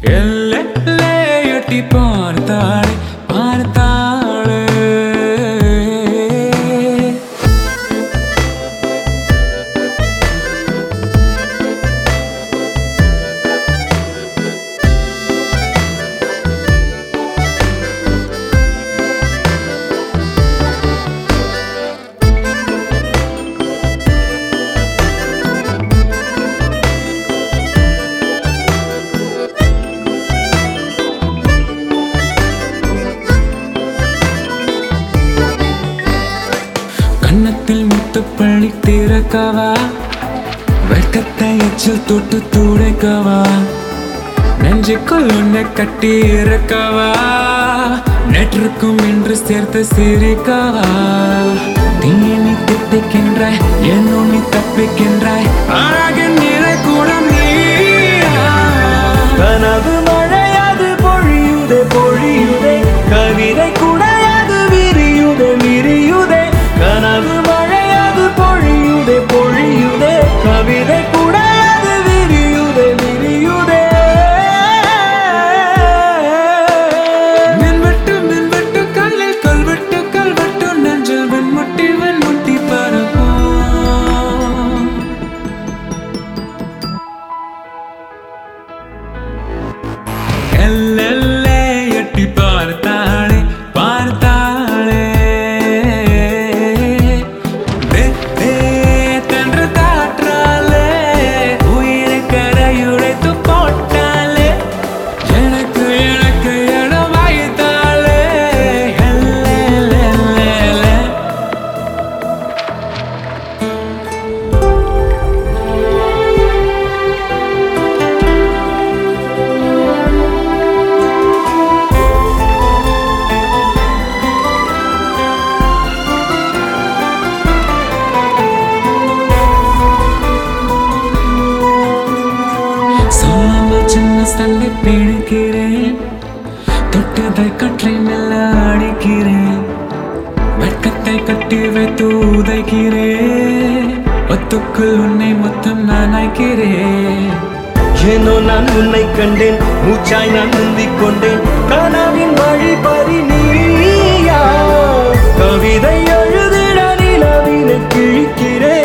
எல்லை எட்டி பார்த்தாளே பார்த்தாளே கன்னத்தில் முத்துப்பள்ளி திறக்கவா வெட்கத்தை எச்சில் தொட்டு துடைக்கவா நெஞ்சுக்குள் உன்னை கட்டி இறக்கவா நேற்றுக்கும் இன்று சேர்த்து சிரிக்கவா தீயை நீ திட்டிக்கின்றாய் என்னோ நீ தப்பிக்கின்றாய் அழகின் நிறை கூட நீயா கனவு மழையாது பொழியுதே பொழியுதே கவிதை குடையாது விரியுதே விரியுதே கனவு மழையாது பொழியுதே பொழியுதே கவிதை குடையாது விரியுதே விரியுதே மின்வெட்டு மின்வெட்டு கல்லில் கல்வெட்டு கல்வெட்டு நெஞ்சில் வெண்முட்டி வெண்முட்டி பரப்போம் எல்லெல்லே எட்டி பார்த்தாளே பார்த்தாளே தே, தே, தென்று காற்றாலே உயிரை கரையுடைத்து போட்டாலே எனக்கு எனக்கு இடம் வாய்த்தாளே எல்லேலேலே சொல்லாமல் சின்ன சண்டை பிடிக்கிறேன் தொட்டதை கற்றை மெல்ல அடிக்கிறேன் வெட்கத்தை கட்டி வைத்து உதைக்கிறேன் ஒத்துக்குள் உன்னை மொத்தம் நான் ஆக்கிறேன் ஏனோ நான் உன்னை கண்டேன் மூச்சாய் நான் முந்திக் கொண்டேன் கனவின் வழி பறி நீயா கவிதை எழுதிட நிலவினை கிழிக்கிறேன்